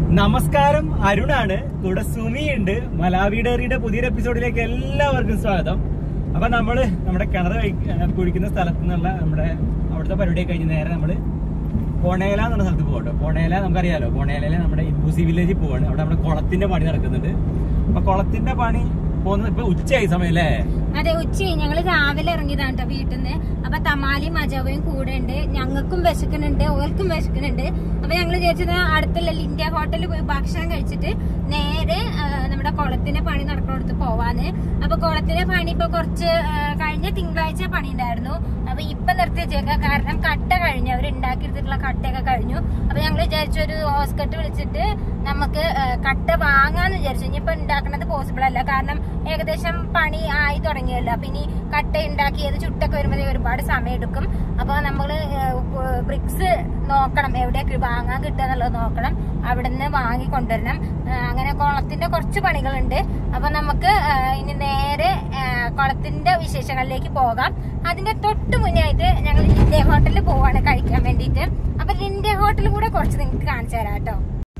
നമസ്കാരം അരുണാണ് കൂടെ സുമിയുണ്ട് മലാവി ഡയറിയുടെ പുതിയൊരു എപ്പിസോഡിലേക്ക് എല്ലാവർക്കും സ്വാഗതം അപ്പൊ നമ്മള് നമ്മുടെ കിണർ കഴി- കുഴിക്കുന്ന സ്ഥലത്ത് നിന്നുള്ള നമ്മുടെ അവിടുത്തെ പരിപാടി കഴിഞ്ഞ് നേരെ നമ്മള് പോണേല എന്ന സ്ഥലത്ത് പോകട്ടോ പോണേല നമുക്കറിയാലോ പോണേലയിലെ നമ്മുടെ ഇൻബൂസി വില്ലേജിൽ പോവാണ് അവിടെ നമ്മുടെ കുളത്തിന്റെ പണി നടക്കുന്നുണ്ട് അപ്പൊ കുളത്തിന്റെ പണി പോകുന്നത് ഇപ്പൊ ഉച്ചയായി സമയം അല്ലേ അതെ ഉച്ചയായി ഞങ്ങള് രാവിലെ ഇറങ്ങിയതാണ് കേട്ടോ വീട്ടിൽ നിന്ന് അപ്പൊ തമാലിയും അജാവയും കൂടെ ഉണ്ട് ഞങ്ങൾക്കും വിശക്കുന്നുണ്ട് ഓർക്കും വിശക്കുന്നുണ്ട് അപ്പൊ ഞങ്ങൾ വിചാരിച്ചത് അടുത്തുള്ള ലിൻഡ ഹോട്ടലിൽ പോയി ഭക്ഷണം കഴിച്ചിട്ട് നേരെ ആ, നമ്മുടെ കുളത്തിന്റെ പണി നടക്കുന്നിടത്ത് പോവാന്ന് അപ്പൊ കുളത്തിന്റെ പണി ഇപ്പൊ കുറച്ച് ആ, കഴിഞ്ഞ തിങ്കളാഴ്ച പണി ഉണ്ടായിരുന്നു അപ്പൊ ഇപ്പൊ നിർത്തി വെച്ചേക്ക കാരണം കട്ട കഴിഞ്ഞു അവർ ഉണ്ടാക്കിയെടുത്തിട്ടുള്ള കട്ടയൊക്കെ കഴിഞ്ഞു അപ്പൊ ഞങ്ങൾ വിചാരിച്ചു ഒരു ഹോസ്കട്ട് വിളിച്ചിട്ട് നമുക്ക് ആ, കട്ട വാങ്ങാന്ന് വിചാരിച്ചു ഇനിയിപ്പോ ഉണ്ടാക്കുന്നത് പോസിബിൾ അല്ല കാരണം ഏകദേശം പണി ആയി തുടങ്ങിയല്ലോ അപ്പൊ ഇനി കട്ട ഉണ്ടാക്കിയത് ചുട്ടൊക്കെ വരുമ്പോഴേ ഒരുപാട് സമയം എടുക്കും അപ്പൊ നമ്മള് ബ്രിക്സ് നോക്കണം എവിടെയൊക്കെ വാങ്ങാൻ കിട്ടുക എന്നുള്ളത് നോക്കണം അവിടുന്ന് വാങ്ങി കൊണ്ടുവരണം ആ, അങ്ങനെ കുളത്തിന്റെ കുറച്ച് പണികളുണ്ട് അപ്പൊ നമുക്ക് ആ, ഇനി നേരെ ആ, കുളത്തിന്റെ വിശേഷങ്ങളിലേക്ക് പോകാം അതിന്റെ തൊട്ട് മുന്നേ ആയിട്ട് ഞങ്ങൾ ലിൻഡെ ഹോട്ടലിൽ പോവാണ് കഴിക്കാൻ വേണ്ടിയിട്ട് അപ്പൊ ലിൻഡെ ഹോട്ടൽ കൂടെ കുറച്ച് നിങ്ങൾക്ക് കാണിച്ചു തരാം കേട്ടോ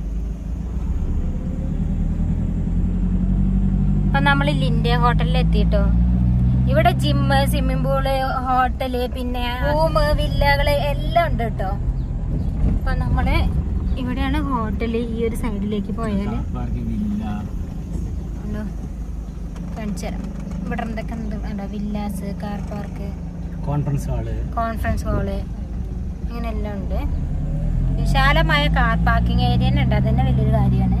അപ്പൊ നമ്മൾ ലിൻഡെ ഹോട്ടലിൽ എത്തിട്ടോ ഇവിടെ ജിമ്മ് സ്വിമ്മിംഗ് പൂള് ഹോട്ടല് പിന്നെ റൂമ് വില്ലകള് എല്ലാം ഉണ്ട് കേട്ടോ അപ്പൊ നമ്മള് ഇവിടെയാണ് ഹോട്ടല് ഈ ഒരു സൈഡിലേക്ക് പോയാല് ഉണ്ടോ? കാണിച്ചു തരാം ഇവിടെ എന്തൊക്കെ ഉണ്ട് ഉണ്ടോ villas car park conference hall conference hall അങ്ങനെ എല്ലാം ഉണ്ട് വിശാലമായ കാർ പാർക്കിംഗ് ഏരിയ തന്നെ ഉണ്ട് അതന്നെ വലിയൊരു കാര്യമാണ്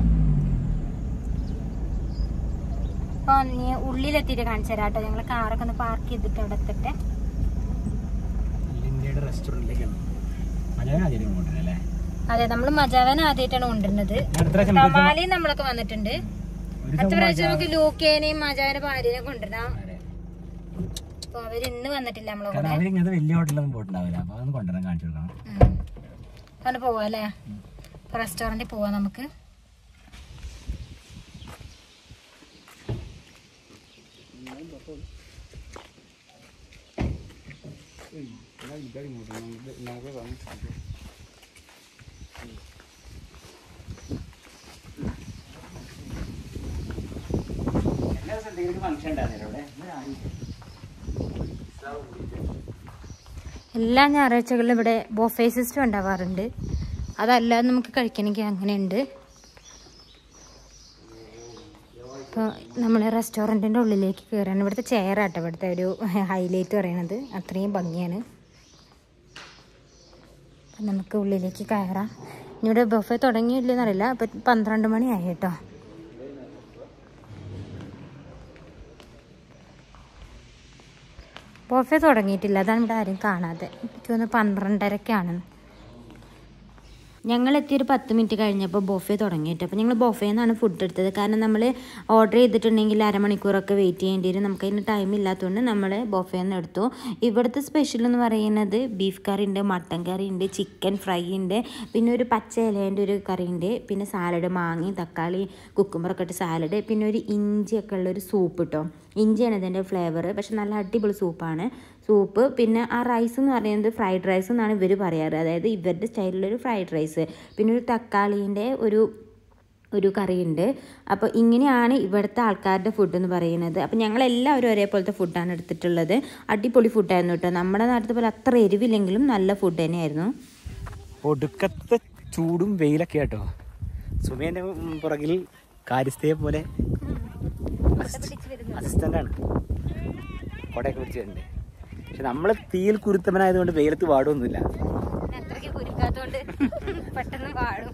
അപ്പൊ നീ ഉള്ളിലെത്തിയിട്ട് കാണിച്ചു തരാം കേട്ടോ ഞങ്ങൾ കാറൊക്കെ ഒന്ന് പാർക്ക് ചെയ്തിട്ട് അവിടെ എത്തട്ടെ ഇന്ത്യയുടെ റെസ്റ്റോറന്റിലേക്കാണ് മലയാളം ആദ്യം കൊണ്ടുവരല്ലേ അതെ നമ്മൾ മജാവൻ ആദ്യമായിട്ടാണ് കൊണ്ടുവരുന്നത് അടുത്ത പ്രാവശ്യം നമുക്ക് തമാലിയും നമ്മളൊക്കെ വന്നിട്ടുണ്ട് ഒരു അടുത്ത പ്രാവശ്യം നമുക്ക് ലൂക്കേനെയും മജാവിന്റെ ഭാര്യനെ കൊണ്ടുവരാം അതെ. അപ്പൊ അവര് ഇന്ന് വന്നിട്ടില്ല നമ്മളെ കാരണം കൂടെ അവരിങ്ങനത്തെ വലിയ ഹോട്ടലൊന്നും പോയിട്ടുണ്ടാവില്ല അപ്പൊ അതൊന്ന് കൊണ്ടുവരാൻ കാണിച്ചു കൊടുക്കണം ഉം. അങ്ങനെ പോവാ അല്ലേ റെസ്റ്റോറന്റിൽ പോവാ നമുക്ക് എല്ലാ ദിവസവും എന്തെങ്കിലും ഫംഗ്ഷൻ ഉണ്ടായിരുന്നു ഇവിടെ എല്ലാ ഞായറാഴ്ചകളിലും ഇവിടെ ബൊഫേ സിസ്റ്റം ഉണ്ടാവാറുണ്ട് അതല്ലാതെ നമുക്ക് കഴിക്കണമെങ്കിൽ അങ്ങനെയുണ്ട് ഇപ്പോൾ നമ്മൾ റെസ്റ്റോറൻറ്റിൻ്റെ ഉള്ളിലേക്ക് കയറാണ് ഇവിടുത്തെ ചെയറാട്ടോ ഇവിടുത്തെ ഒരു ഹൈലൈറ്റ് പറയണത് അത്രയും ഭംഗിയാണ് അപ്പം നമുക്ക് ഉള്ളിലേക്ക് കയറാം ഇനി ഇവിടെ ബൊഫേ തുടങ്ങിയില്ലെന്ന് അറിയില്ല അപ്പം പന്ത്രണ്ട് മണിയായി കേട്ടോ ബൊഫേ തുടങ്ങിയിട്ടില്ല അതാണ് ഇവിടെ ആരും കാണാതെ എനിക്ക് തോന്നുന്നു പന്ത്രണ്ടരക്കാണ് ഞങ്ങൾ എത്തിയൊരു പത്ത് മിനിറ്റ് കഴിഞ്ഞപ്പോൾ ബൊഫേ തുടങ്ങിയിട്ട് അപ്പോൾ ഞങ്ങൾ ബൊഫേന്നാണ് ഫുഡ് എടുത്തത് കാരണം നമ്മൾ ഓർഡർ ചെയ്തിട്ടുണ്ടെങ്കിൽ അരമണിക്കൂറൊക്കെ വെയിറ്റ് ചെയ്യേണ്ടി വരും നമുക്ക് അതിന് ടൈം ഇല്ലാത്തതുകൊണ്ട് നമ്മൾ ബൊഫേന്ന് എടുത്തു ഇവിടുത്തെ സ്പെഷ്യൽ എന്ന് പറയുന്നത് ബീഫ് കറി ഉണ്ട് മട്ടൻ കറി ഉണ്ട് ചിക്കൻ ഫ്രൈ ഉണ്ട് പിന്നെ ഒരു പച്ച ഇലേൻ്റെ ഒരു കറി ഉണ്ട് പിന്നെ സാലഡ് മാങ്ങി തക്കാളി കുക്കുമ്പറൊക്കെ ഇട്ട് സാലഡ് പിന്നെ ഒരു ഇഞ്ചിയൊക്കെ ഉള്ള ഒരു സൂപ്പ് കിട്ടും ഇഞ്ചിയാണ് ഇതിൻ്റെ ഫ്ലേവർ പക്ഷെ നല്ല അടിപൊളി സൂപ്പാണ് സൂപ്പ് പിന്നെ ആ റൈസ് എന്ന് പറയുന്നത് ഫ്രൈഡ് റൈസ് എന്നാണ് ഇവർ പറയാറ് അതായത് ഇവരുടെ സ്റ്റൈലിലൊരു ഫ്രൈഡ് റൈസ് പിന്നെ ഒരു തക്കാളീൻ്റെ ഒരു ഒരു കറിയുണ്ട് അപ്പോൾ ഇങ്ങനെയാണ് ഇവിടുത്തെ ആൾക്കാരുടെ ഫുഡ് എന്ന് പറയുന്നത് അപ്പോൾ ഞങ്ങൾ എല്ലാവരും ഒരേപോലത്തെ ഫുഡാണ് എടുത്തിട്ടുള്ളത് അടിപൊളി ഫുഡായിരുന്നു കേട്ടോ നമ്മുടെ നാട്ടിൽ പോലെ അത്ര എരിവില്ലെങ്കിലും നല്ല ഫുഡ് തന്നെയായിരുന്നു ഒടുക്കത്തെ ചൂടും വെയിലൊക്കെ കേട്ടോ സുമേന്റെ പുറകിൽ കാര്യസ്ഥയെ പോലെ അസിസ്റ്റന്റ് ആണ് കൊടയൊക്കെ പിടിച്ചിട്ടുണ്ട് പക്ഷെ നമ്മള് തീയിൽ കുരുത്തവനായതുകൊണ്ട് വെയിലത്ത് പാടൊന്നുമില്ല അത്രയ്ക്ക് കുരുക്കാത്തോണ്ട് പെട്ടെന്ന് പാടും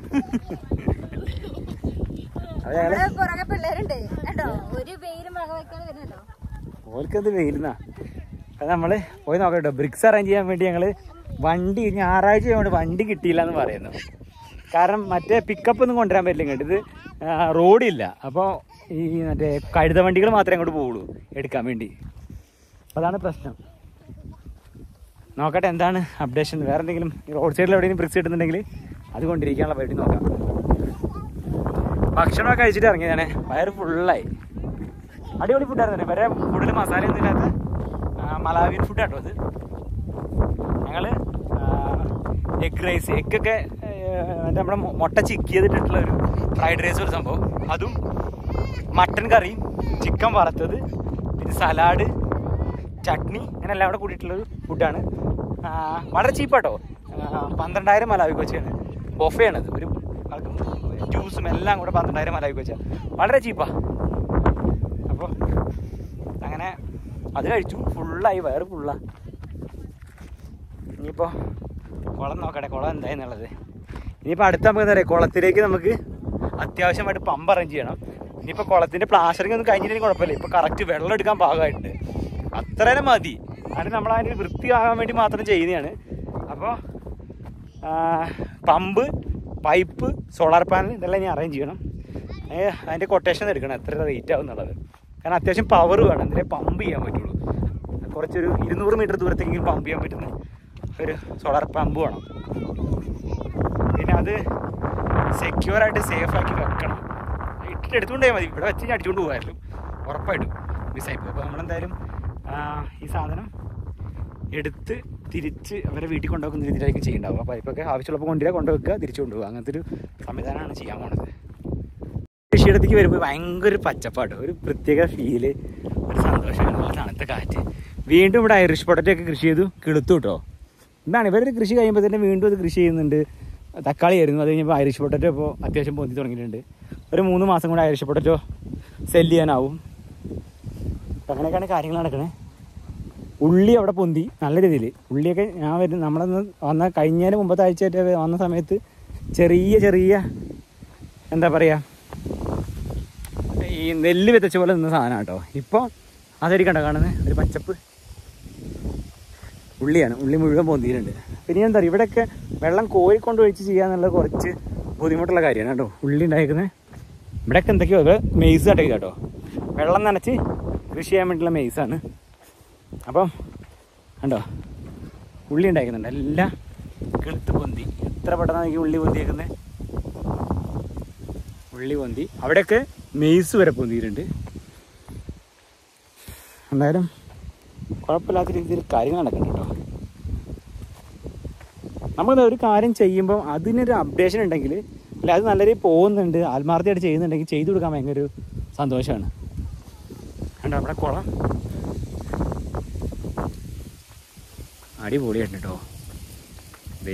അത് ഞങ്ങള് ഇവിടെ പുറകെ പിള്ളേരുണ്ട് കേട്ടോ ഒരു വെയിലും മഴ വയ്ക്കാതെ വരുന്നുണ്ടോ ഓൽക്കത് വെയിലുന്നാ അത് നമ്മള് പോയി നോക്കാം കേട്ടോ ബ്രിക്സ് അറേഞ്ച് ചെയ്യാൻ വേണ്ടി ഞങ്ങള് വണ്ടി ഞായറാഴ്ച കൊണ്ട് വണ്ടി കിട്ടിയില്ല എന്ന് പറയുന്നു കാരണം മറ്റേ പിക്കപ്പ് ഒന്നും കൊണ്ടുവരാൻ പറ്റില്ല ഇങ്ങോട്ട് ഇത് ആ, റോഡില്ല അപ്പോൾ ഈ മറ്റേ കഴുത വണ്ടികൾ മാത്രമേ അങ്ങോട്ട് പോവുള്ളൂ എടുക്കാൻ വേണ്ടി അപ്പോൾ അതാണ് പ്രശ്നം നോക്കട്ടെ എന്താണ് അപ്ഡേഷൻ വേറെ എന്തെങ്കിലും റോഡ് സൈഡിൽ എവിടെയെങ്കിലും ബ്രിക്സ് കിട്ടുന്നുണ്ടെങ്കിൽ അത് കൊണ്ടിരിക്കാനുള്ള പരിപാടി നോക്കാം ഭക്ഷണമൊക്കെ കഴിച്ചിട്ട് ഇറങ്ങിയതാണ് വയറ് ഫുള്ളായി അടിപൊളി ഫുഡായിരുന്നു വരെ കൂടുതൽ മസാലയൊന്നും ഇല്ലാത്ത ആ, മലാവിയൻ ഫുഡ് കേട്ടോ അത് ഞങ്ങള് എഗ് റൈസ് എഗ്ഗൊക്കെ മറ്റേ നമ്മുടെ മൊ- മുട്ട ചിക്കി ചെയ്തിട്ടുള്ള ഒരു ഫ്രൈഡ് റൈസ് ഒരു സംഭവം അതും മട്ടൻ കറിയും ചിക്കൻ വറുത്തത് പിന്നെ സലാഡ് ചട്നി അങ്ങനെ എല്ലാം കൂടെ കൂടിയിട്ടുള്ളൊരു ഫുഡാണ് വളരെ ചീപ്പാട്ടോ പന്ത്രണ്ടായിരം മലാവി കൊച്ചാണ് ബൊഫയാണത് ഒരു ജ്യൂസും എല്ലാം കൂടെ പന്ത്രണ്ടായിരം മലാവി കൊച്ചാണ് വളരെ ചീപ്പാ അപ്പോൾ അങ്ങനെ അത് കഴിച്ചു ഫുള്ളായി വയറ് ഫുള്ളാ ഇനിയിപ്പോൾ കുളം നോക്കട്ടെ കുളം എന്തായെന്നുള്ളത് ഇനിയിപ്പോൾ അടുത്ത നമുക്ക് എന്താ പറയുക കുളത്തിലേക്ക് നമുക്ക് അത്യാവശ്യമായിട്ട് പമ്പ് അറേഞ്ച് ചെയ്യണം ഇനിയിപ്പോൾ കുളത്തിൻ്റെ പ്ലാസ്റ്ററിങ് ഒന്നും കഴിഞ്ഞില്ലെങ്കിൽ കുഴപ്പമില്ല ഇപ്പോൾ കറക്റ്റ് വെള്ളം എടുക്കാൻ പാകമായിട്ടുണ്ട് അത്രേനെ മതി അത് നമ്മൾ അതിന് വൃത്തിയാകാൻ വേണ്ടി മാത്രം ചെയ്യുന്നതാണ് അപ്പോൾ പമ്പ് പൈപ്പ് സോളാർ പാനൽ ഇതെല്ലാം ഇനി അറേഞ്ച് ചെയ്യണം ഏ, അതിൻ്റെ കൊട്ടേഷൻ എടുക്കണം എത്ര റേറ്റ് ആവും എന്നുള്ളത് കാരണം അത്യാവശ്യം പവർ വേണം എന്നാലേ പമ്പ് ചെയ്യാൻ പറ്റുള്ളൂ കുറച്ചൊരു ഇരുന്നൂറ് മീറ്റർ ദൂരത്തേക്കെങ്കിലും പമ്പ് ചെയ്യാൻ പറ്റുന്ന ഒരു സോളാർ പമ്പ് വേണം പിന്നെ അത് സെക്യൂറായിട്ട് സേഫാക്കി വെക്കണം ഇട്ടിട്ട് എടുത്തുകൊണ്ടേ മതി ഇവിടെ വെച്ച് ഞാൻ അടിച്ചുകൊണ്ട് പോകുമായിരുന്നു ഉറപ്പായിട്ടും മിസ്സായി പോകും അപ്പോൾ നമ്മളെന്തായാലും ആ, ഈ സാധനം എടുത്ത് തിരിച്ച് അവരെ വീട്ടിൽ കൊണ്ടുവെക്കുന്ന രീതിയിലായിരിക്കും ചെയ്യണ്ടാവും അപ്പോൾ പൈപ്പൊക്കെ ആവശ്യമുള്ളപ്പോൾ കൊണ്ടുവരിക കൊണ്ടുവെക്കുക തിരിച്ചു കൊണ്ടുപോകുക അങ്ങനത്തെ ഒരു സംവിധാനമാണ് ചെയ്യാൻ പോണത് കൃഷിയിടത്തേക്ക് വരുമ്പോൾ ഭയങ്കര ഒരു പച്ചപ്പാട് ഒരു പ്രത്യേക ഫീല് ഒരു സന്തോഷമാണ് നല്ല തണുത്ത കാറ്റ് വീണ്ടും ഇവിടെ ഐറിഷ് പൊട്ടറ്റോ ഒക്കെ കൃഷി ചെയ്തു കിളുത്തു കേട്ടോ എന്താണ് ഇവരൊരു കൃഷി കഴിയുമ്പോൾ തന്നെ വീണ്ടും അത് കൃഷി ചെയ്യുന്നുണ്ട് തക്കാളി ആയിരുന്നു അത് കഴിഞ്ഞപ്പോൾ ഐറിഷ് പൊട്ടറ്റോ ഇപ്പോൾ അത്യാവശ്യം പൊന്തി തുടങ്ങിയിട്ടുണ്ട് ഒരു മൂന്ന് മാസം കൂടെ ഐറിഷ് പൊട്ടറ്റോ സെല് ചെയ്യാനാവും അപ്പം അങ്ങനെയൊക്കെയാണ് കാര്യങ്ങൾ നടക്കണേ ഉള്ളി അവിടെ പൊന്തി നല്ല രീതിയിൽ ഉള്ളിയൊക്കെ ഞാൻ വരും നമ്മളന്ന് വന്ന കഴിഞ്ഞതിന് മുമ്പത്തെ ആഴ്ചയായിട്ട് വന്ന സമയത്ത് ചെറിയ ചെറിയ എന്താ പറയുക ഈ നെല്ല് വിതച്ച പോലെ നിന്ന സാധനം കേട്ടോ ഇപ്പോൾ അതൊരു കണ്ടോ കാണുന്നത് ഒരു പച്ചപ്പ് ഉള്ളിയാണ് ഉള്ളി മുഴുവൻ പൊന്തിയിട്ടുണ്ട് പിന്നെ എന്താ പറയുക ഇവിടെയൊക്കെ വെള്ളം കോരിക്കൊണ്ട് ഒഴിച്ച് ചെയ്യാന്നുള്ളത് കുറച്ച് ബുദ്ധിമുട്ടുള്ള കാര്യമാണ് കേട്ടോ ഉള്ളി ഉണ്ടായിരിക്കുന്നത് ഇവിടെയൊക്കെ എന്തൊക്കെയോ അത് മെയ്സ് കട്ടൊക്കെ കേട്ടോ വെള്ളം നനച്ച് കൃഷി ചെയ്യാൻ വേണ്ടിയുള്ള മെയ്സാണ് അപ്പം കണ്ടോ ഉള്ളി ഉണ്ടാക്കുന്നുണ്ട് എല്ലാം കിളുത്ത് പൊന്തി എത്ര പെട്ടെന്ന് എനിക്ക് ഉള്ളി പൊന്തിയേക്കുന്നത് ഉള്ളി പൊന്തി അവിടെയൊക്കെ മെയ്സ് വരെ പൊന്തിയിട്ടുണ്ട് എന്തായാലും കുഴപ്പമില്ലാത്ത രീതിയിൽ കാര്യങ്ങൾ നടക്കുന്നുണ്ട് കേട്ടോ നമ്മൾ ഒരു കാര്യം ചെയ്യുമ്പോൾ അതിനൊരു അപ്ഡേഷൻ ഉണ്ടെങ്കിൽ അല്ല അത് നല്ല രീതിയിൽ പോകുന്നുണ്ട് ആത്മാർത്ഥമായിട്ട് ചെയ്യുന്നുണ്ടെങ്കിൽ ചെയ്തു കൊടുക്കാൻ ഭയങ്കര ഒരു സന്തോഷമാണ് കണ്ടോ അവിടെ കുളം അടിപൊളിയായിട്ട് കേട്ടോ ദേ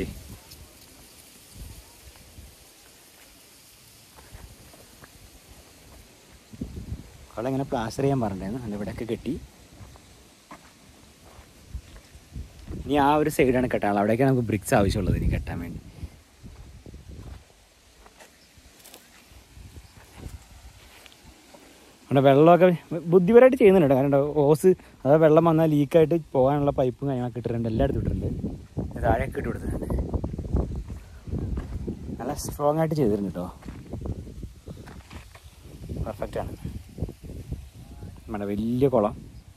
കുളം ഇങ്ങനെ പ്ലാസ്റ്റർ ചെയ്യാൻ പറഞ്ഞിട്ടുണ്ടായിരുന്നു അല്ല ഇവിടെയൊക്കെ കെട്ടി ഇനി ആ ഒരു സൈഡാണ് കെട്ടാനുള്ളത് അവിടേക്കാണ് നമുക്ക് ബ്രിക്സ് ആവശ്യമുള്ളത് ഇനി കെട്ടാൻ വേണ്ടി അവിടെ വെള്ളമൊക്കെ ബുദ്ധിപരമായിട്ട് ചെയ്യുന്നുണ്ട് കേട്ടോ. കാരണം ഓസ് അതായത് വെള്ളം വന്നാൽ ലീക്കായിട്ട് പോകാനുള്ള പൈപ്പും കാര്യങ്ങളൊക്കെ ഇട്ടിട്ടുണ്ട് എല്ലായിടത്തും ഇട്ടിട്ടുണ്ട് ഇത് താഴെയൊക്കെ ഇട്ട് കൊടുത്തിട്ടുണ്ട് നല്ല സ്ട്രോങ് ആയിട്ട് ചെയ്തിട്ടുണ്ട് കേട്ടോ പെർഫെക്റ്റ് ആണ് നമ്മുടെ വലിയ കുളം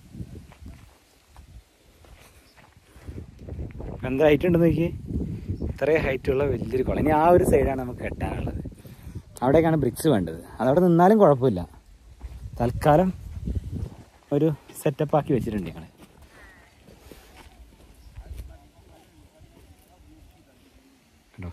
എന്താ ഹൈറ്റ് ഉണ്ടെന്ന് നോക്കിയേ ഇത്രയും ഹൈറ്റുള്ള വലിയൊരു കുളം ഇനി ആ ഒരു സൈഡാണ് നമുക്ക് കെട്ടാനുള്ളത് അവിടേക്കാണ് ബ്രിക്സ് വേണ്ടത് അതവിടെ നിന്നാലും കുഴപ്പമില്ല തൽക്കാലം ഒരു സെറ്റപ്പ് ആക്കി വെച്ചിട്ടുണ്ട് ഞങ്ങൾ കണ്ടോ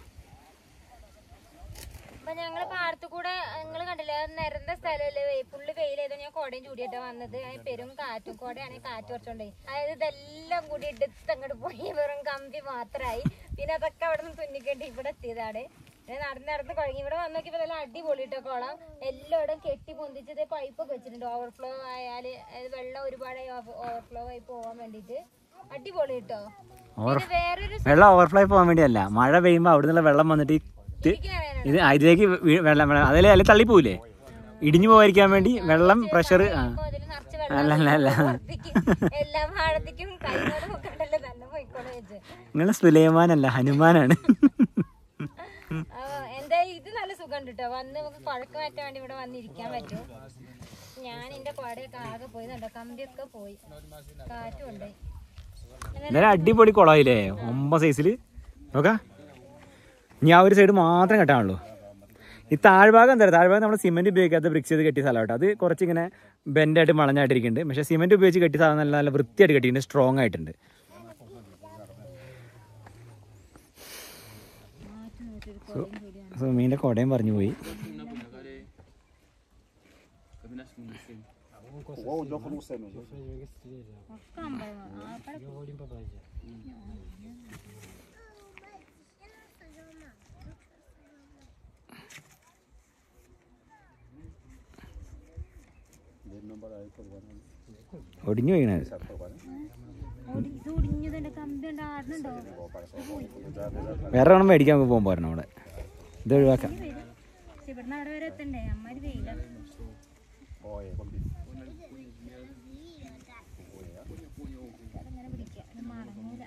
അപ്പൊ ഞങ്ങള് പാടത്ത് കൂടെ നിങ്ങള് കണ്ടില്ലേ അത് നിരന്ന സ്ഥലമല്ലേ വേ- പുള്ളി വെയിലായത് ഞാൻ കോടയും ചൂടിയിട്ടാ വന്നത് അതിന് പെരും കാറ്റും കോടയാണെങ്കിൽ കാറ്റ് കുറച്ചുകൊണ്ടേ അതായത് ഇതെല്ലാം കൂടി എടുത്ത് അങ്ങോട്ട് പോയി വെറും കമ്പി മാത്രമായി പിന്നെ അതൊക്കെ അവിടെ നിന്ന് തുന്നിക്കേണ്ടി ഇവിടെ എത്തിയതാണ് ഞാൻ നടന്ന് നടന്ന് കുഴങ്ങി ഇവിടെ വന്ന് നോക്കിയപ്പോ നല്ല അടിപൊളിട്ടോ കുളം എല്ലായിടും കെട്ടി പൊന്തിച്ചത് പൈപ്പൊക്കെ വെച്ചിട്ടുണ്ട് ഓവർഫ്ലോ ആയാല് അതായത് വെള്ളം ഒരുപാടായി ഓവർഫ്ലോ ആയി പോവാൻ വേണ്ടിട്ട് അടിപൊളി കേട്ടോ ഓവർ പിന്നെ വേറൊരു വെള്ളം ഓവർഫ്ലോ പോകാൻ വേണ്ടിയല്ല മഴ പെയ്യുമ്പോൾ അവിടെ നിന്നുള്ള വെള്ളം വന്നിട്ട് ഇത് ശരിക്കും അറിയാനാണ് ഇത് ആ, ഇതിലേക്ക് വീ- വെള്ളം വെള്ളം അതിലെ അതിൽ തള്ളിപ്പോവില്ലേ ഇടിഞ്ഞു പോകാതിരിക്കാൻ വേണ്ടി വെള്ളം പ്രഷർ ആ ഇപ്പൊ അതില് നിറച്ച് വെള്ളം അല്ല അല്ല അല്ല പുറത്തേക്ക് എല്ലാ ഭാഗത്തേക്കും കൈകൊണ്ട് നോക്കണ്ടല്ലോ തന്നെ പോയിക്കോളെ വെച്ച് നിങ്ങൾ സുലൈമാനല്ല ഹനുമാനാണ് അപ്പൊ എന്താ ഇത് നല്ല സുഖം കേട്ടോ വന്ന് നമുക്ക് കുഴക്കം മാറ്റാൻ വേണ്ടി ഇവിടെ വന്നിരിക്കാൻ പറ്റും ഞാൻ എന്റെ കുടയൊക്കെ ആകെ പോയി കണ്ടോ കമ്പിയൊക്കെ പോയി കാറ്റും ഉണ്ട് എന്നാലും അടിപൊളി കുളമായില്ലേ ഒമ്പ സൈസിൽ നോക്കാം ഇനി ആ ഒരു സൈഡ് മാത്രം കെട്ടാനുള്ളൂ ഈ താഴ്ഭാഗം എന്താ പറയുക താഴ്ഭാഗം നമ്മൾ സിമെന്റ് ഉപയോഗിക്കാത്ത ബ്രിക്സ് ചെയ്ത് കെട്ടിയ സ്ഥലം കേട്ടോ അത് കുറച്ചിങ്ങനെ ബെൻഡായിട്ട് വളഞ്ഞായിട്ടിരിക്കുന്നുണ്ട് പക്ഷേ സിമെന്റ് ഉപയോഗിച്ച് കെട്ടിയ സാധനം നല്ല നല്ല വൃത്തിയായിട്ട് കെട്ടിയിട്ടുണ്ട് സ്ട്രോങ് ആയിട്ടുണ്ട് സുമീൻ്റെ കൊടയും പറഞ്ഞു പോയി ഒക്കെ അമ്പലം ആ, അവിടെ ഒടിഞ്ഞു പോയിക്കണത് ഒടി- ഇത് ഒടിഞ്ഞതിന്റെ കമ്പി ഉണ്ട് ആടുന്നുണ്ടോ വേറെ വേണം മേടിക്കാൻ നമുക്ക് പോകുമ്പോൾ പറഞ്ഞു അവിടെ ഇത് ഒഴിവാക്കാം പക്ഷെ ഇവിടുന്ന് അവിടെ വരെ എത്തണ്ടേ അമ്മാര് വെയില അതങ്ങനെ പിടിക്കാം ഇത് മടങ്ങൂല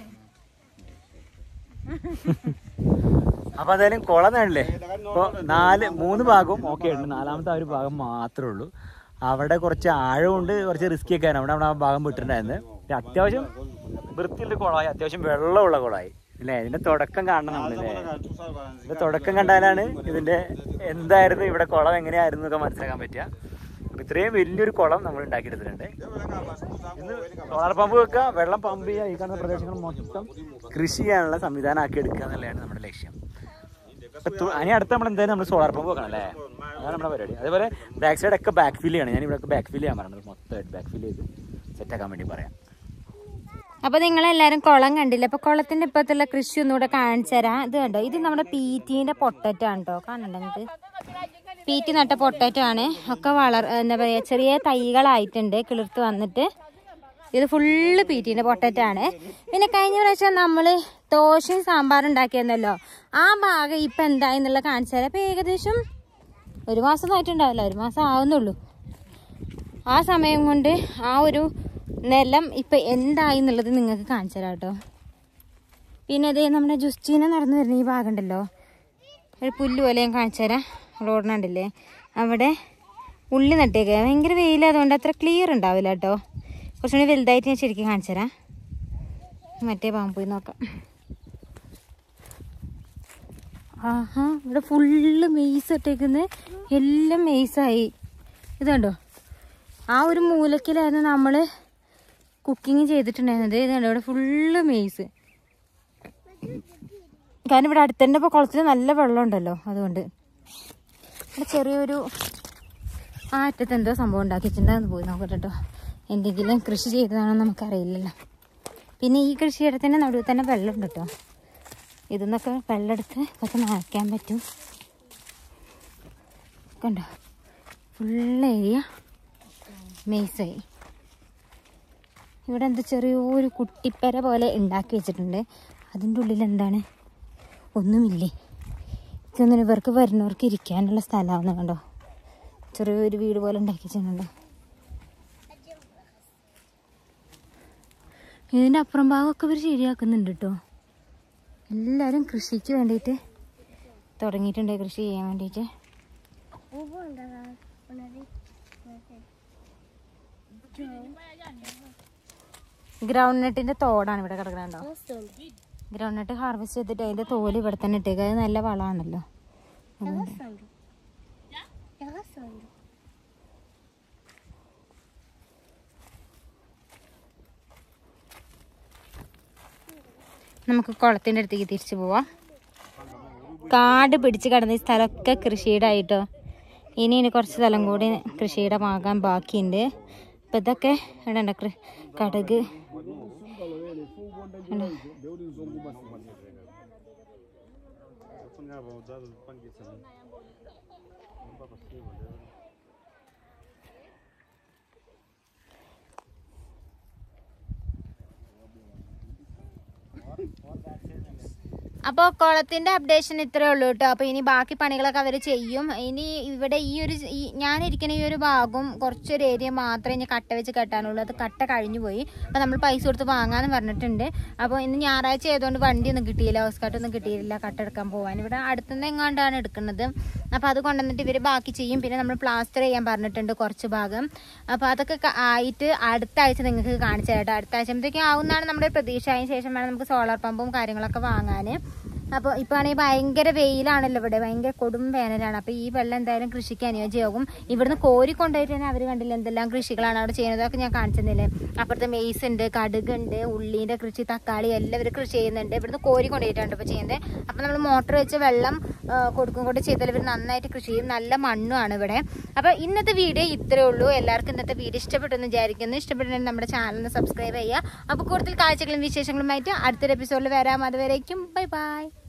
അപ്പൊ എന്തായാലും കുളം നേടില്ലേ ഇപ്പൊ നാല് മൂന്ന് ഭാഗവും ഓക്കെ ഉണ്ട് നാലാമത്തെ ആ ഒരു ഭാഗം മാത്രമേ ഉള്ളൂ അവിടെ കുറച്ച് ആഴമുണ്ട് കുറച്ച് റിസ്കി ഒക്കെ ആണ് അവിടെ അവിടെ ആ ഭാഗം വിട്ടിട്ടുണ്ടായിരുന്നു പക്ഷെ അത്യാവശ്യം വൃത്തിയുള്ള കുളമായി അത്യാവശ്യം വെള്ളമുള്ള കുളമായി അല്ലേ ഇതിന്റെ തുടക്കം കാണണം നമ്മളല്ലേ ഇതിന്റെ തുടക്കം കണ്ടാലാണ് ഇതിന്റെ എന്തായിരുന്നു ഇവിടെ കുളം എങ്ങനെയായിരുന്നു എന്നൊക്കെ മനസ്സിലാക്കാൻ പറ്റുക അപ്പൊ ഇത്രയും വലിയൊരു കുളം നമ്മൾ ഉണ്ടാക്കിയെടുത്തിട്ടുണ്ട് ഇന്ന് സോളാർ പമ്പ് വെക്കുക വെള്ളം പമ്പ് ചെയ്യുക ഈ കാണുന്ന പ്രദേശങ്ങൾ മൊത്തം കൃഷി ചെയ്യാനുള്ള സംവിധാനം ആക്കി എടുക്കുക എന്നുള്ളതാണ് നമ്മുടെ ലക്ഷ്യം അപ്പൊ തു- ഇനി അടുത്ത് നമ്മൾ എന്തായാലും നമ്മൾ സോളാർ പമ്പ് വെക്കണം അല്ലേ അതാണ് നമ്മുടെ പരിപാടി അതേപോലെ ബാക്ക് സൈഡ് ഒക്കെ ബാക്ക് ഫിൽ ചെയ്യണം ഞാൻ ഇവിടെ ബാക്ക് ഫിൽ ചെയ്യാൻ പറഞ്ഞത് മൊത്തമായിട്ട് ബാക്ക് ഫിൽ ചെയ്ത് സെറ്റ് ആക്കാൻ വേണ്ടി പറയാം അപ്പൊ നിങ്ങളെല്ലാരും കുളം കണ്ടില്ല അപ്പൊ കുളത്തിന്റെ ഇപ്പത്തുള്ള കൃഷി ഒന്നുകൂടെ കാണിച്ചു തരാം ഇത് കണ്ടോ ഇത് നമ്മുടെ പീറ്റീന്റെ പൊട്ടറ്റോ ആണ് കേട്ടോ കാണണ്ടോ നിങ്ങൾക്ക് പീറ്റി നട്ട പൊട്ടറ്റോ ആണ് ഒക്കെ വളർ എന്താ പറയാ ചെറിയ തൈകളായിട്ടുണ്ട് കിളിർത്ത് വന്നിട്ട് ഇത് ഫുള്ള് പീറ്റീന്റെ പൊട്ടറ്റോ ആണ് പിന്നെ കഴിഞ്ഞ പ്രാവശ്യം നമ്മള് ദോശയും സാമ്പാറും ഉണ്ടാക്കിയിരുന്നല്ലോ ആ ഭാഗം ഇപ്പൊ എന്തായി എന്നുള്ള കാണിച്ചു തരാം അപ്പൊ ഏകദേശം ഒരു മാസം ആയിട്ടുണ്ടാവില്ല ഒരു മാസം ആവുന്നുള്ളൂ ആ സമയം കൊണ്ട് ആ ഒരു നിലം ഇപ്പൊ എന്തായി എന്നുള്ളത് നിങ്ങൾക്ക് കാണിച്ചു തരാം കേട്ടോ പിന്നെ അതേ നമ്മുടെ ജുസ്റ്റീന നടന്നു വരുന്ന ഈ ഭാഗം ഉണ്ടല്ലോ ഒരു പുല്ല് പോലെ ഞാൻ കാണിച്ചു തരാം റോഡിനുണ്ടല്ലേ അവിടെ ഉള്ളി നട്ടേക്കുക ഭയങ്കര വെയിലായതുകൊണ്ട് അത്ര ക്ലിയർ ഉണ്ടാവില്ല കേട്ടോ കുറച്ചുകൂടി വലുതായിട്ട് ഞാൻ ശരിക്കും കാണിച്ചു തരാം മറ്റേ ഭാഗം പോയി നോക്കാം ആഹാ ഇവിടെ ഫുള്ള് മെയ്സ് ഇട്ടേക്കുന്നത് എല്ലാം മെയ്സായി ഇത് കണ്ടോ ആ ഒരു മൂലക്കിലായിരുന്നു നമ്മൾ കുക്കിംഗ് ചെയ്തിട്ടുണ്ടായിരുന്നത് ഇത് കണ്ടോ ഇവിടെ ഫുള്ള് മെയ്സ് കാരണം ഇവിടെ അടുത്തന്നെ ഇപ്പോൾ കുളത്തിൽ നല്ല വെള്ളം ഉണ്ടല്ലോ അതുകൊണ്ട് ഇവിടെ ചെറിയൊരു ആ അറ്റത്ത് എന്തോ സംഭവം ഉണ്ടാക്കിയിട്ടുണ്ടാകുന്ന പോയി നോക്കട്ടെ കേട്ടോ എന്തെങ്കിലും കൃഷി ചെയ്തതാണോ നമുക്കറിയില്ലല്ലോ പിന്നെ ഈ കൃഷിയിടത്തിൻ്റെ നടുവിൽ തന്നെ വെള്ളമുണ്ട് കേട്ടോ ഇതിന്നൊക്കെ വെള്ളമെടുത്ത് ഒക്കെ നനയ്ക്കാൻ പറ്റും കണ്ടോ ഫുൾ ഏരിയ മെയ്സായി ഇവിടെ എന്താ ചെറിയൊരു കുട്ടിപ്പര പോലെ ഉണ്ടാക്കി വെച്ചിട്ടുണ്ട് അതിൻ്റെ ഉള്ളിൽ എന്താണ് ഒന്നുമില്ലേ ഇതൊന്നും ഇവർക്ക് വരുന്നവർക്ക് ഇരിക്കാനുള്ള സ്ഥലമാണെന്ന് കണ്ടോ ചെറിയൊരു വീട് പോലെ ഉണ്ടാക്കി വെച്ചിട്ടുണ്ടോ ഇതിൻ്റെ അപ്പുറം ഭാഗമൊക്കെ ഇവർ ശരിയാക്കുന്നുണ്ട് കേട്ടോ എല്ലാവരും കൃഷിക്ക് വേണ്ടിയിട്ട് തുടങ്ങിയിട്ടുണ്ട് കൃഷി ചെയ്യാൻ വേണ്ടിയിട്ട് ഗ്രൗണ്ട് നട്ടിന്റെ തോടാണ് ഇവിടെ കിടക്കണോ ഗ്രൗണ്ട് നട്ട് ഹാർവെസ്റ്റ് ചെയ്തിട്ട് അതിന്റെ തോല് ഇവിടെ തന്നെ ഇട്ടേക്ക് അത് നല്ല വളമാണല്ലോ അതുകൊണ്ട് നമുക്ക് കുളത്തിന്റെ അടുത്തേക്ക് തിരിച്ചു പോവാം കാട് പിടിച്ച് കിടന്ന ഈ സ്ഥലമൊക്കെ കൃഷിയുടെ ആയിട്ടോ ഇനി ഇനി കുറച്ച് സ്ഥലം കൂടി കൃഷിയുടെ ആകാൻ ബാക്കിയുണ്ട് അപ്പം ഇതൊക്കെ ഇവിടെ ഉണ്ട് കൃ- കടുക് ഉണ്ട്. അപ്പോൾ കുളത്തിന്റെ അപ്ഡേഷൻ ഇത്രേ ഉള്ളൂ കേട്ടോ അപ്പോൾ ഇനി ബാക്കി പണികളൊക്കെ അവർ ചെയ്യും ഇനി ഇവിടെ ഈ ഒരു ഈ ഞാനിരിക്കുന്ന ഈ ഒരു ഭാഗവും കുറച്ചൊരു ഏരിയ മാത്രമേ ഇനി കട്ട വെച്ച് കെട്ടാനുള്ളൂ അത് കട്ട കഴിഞ്ഞു പോയി അപ്പോൾ നമ്മൾ പൈസ കൊടുത്ത് വാങ്ങാന്ന് പറഞ്ഞിട്ടുണ്ട് അപ്പോൾ ഇന്ന് ഞായറാഴ്ച ആയതുകൊണ്ട് വണ്ടിയൊന്നും കിട്ടിയില്ല ഹോസ്കാട്ടൊന്നും കിട്ടിയില്ല കട്ട എടുക്കാൻ പോകാൻ ഇവിടെ അടുത്തുനിന്ന് എങ്ങാണ്ടാണ് എടുക്കുന്നത് അപ്പോൾ അത് കൊണ്ടുവന്നിട്ട് ഇവർ ബാക്കി ചെയ്യും പിന്നെ നമ്മൾ പ്ലാസ്റ്റർ ചെയ്യാൻ പറഞ്ഞിട്ടുണ്ട് കുറച്ച് ഭാഗം അപ്പോൾ അതൊക്കെ ക- ആയിട്ട് അടുത്ത ആഴ്ച നിങ്ങൾക്ക് കാണിച്ചു തരാം കേട്ടോ അടുത്ത ആഴ്ചത്തേക്ക് ആവുന്നതാണ് നമ്മുടെ പ്രതീക്ഷ അതിന് ശേഷം വേണം നമുക്ക് സോളാർ പമ്പും കാര്യങ്ങളൊക്കെ വാങ്ങാൻ അപ്പോൾ ഇപ്പോൾ ആണെങ്കിൽ ഭയങ്കര വെയിലാണല്ലോ ഇവിടെ ഭയങ്കര കൊടും വേനലാണ് അപ്പോൾ ഈ വെള്ളം എന്തായാലും കൃഷിക്ക് അനുയോജ്യമാകും ഇവിടുന്ന് കോരി കൊണ്ടുപോയിട്ട് തന്നെ അവർ കണ്ടില്ല എന്തെല്ലാം കൃഷികളാണ് അവിടെ ചെയ്യുന്നത് അതൊക്കെ ഞാൻ കാണിച്ചെന്നില്ലേ അപ്പുറത്ത് മെയ്സ് ഉണ്ട് കടുക് ഉണ്ട് ഉള്ളീൻ്റെ കൃഷി തക്കാളി എല്ലാം ഇവർ കൃഷി ചെയ്യുന്നുണ്ട് ഇവിടുന്ന് കോരി കൊണ്ടുപോയിട്ടാണ് ഇപ്പോൾ ചെയ്യുന്നത് അപ്പോൾ നമ്മൾ മോട്ടർ വെച്ച് വെള്ളം ആ, കൊടുക്കും കൂടെ ചെയ്താൽ ഇവർ നന്നായിട്ട് കൃഷി ചെയ്യും നല്ല മണ്ണുമാണ് ഇവിടെ അപ്പോൾ ഇന്നത്തെ വീഡിയോ ഇത്രയേ ഉള്ളൂ എല്ലാവർക്കും ഇന്നത്തെ വീഡിയോ ഇഷ്ടപ്പെട്ടെന്ന് വിചാരിക്കുന്നു ഇഷ്ടപ്പെട്ടിട്ടുണ്ടെങ്കിൽ നമ്മുടെ ചാനൽ സബ്സ്ക്രൈബ് ചെയ്യുക അപ്പോൾ കൂടുതൽ കാഴ്ചകളും വിശേഷങ്ങളുമായിട്ട് അടുത്തൊരു എപ്പിസോഡിൽ വരാം അതുവരേക്കും ബൈ ബൈ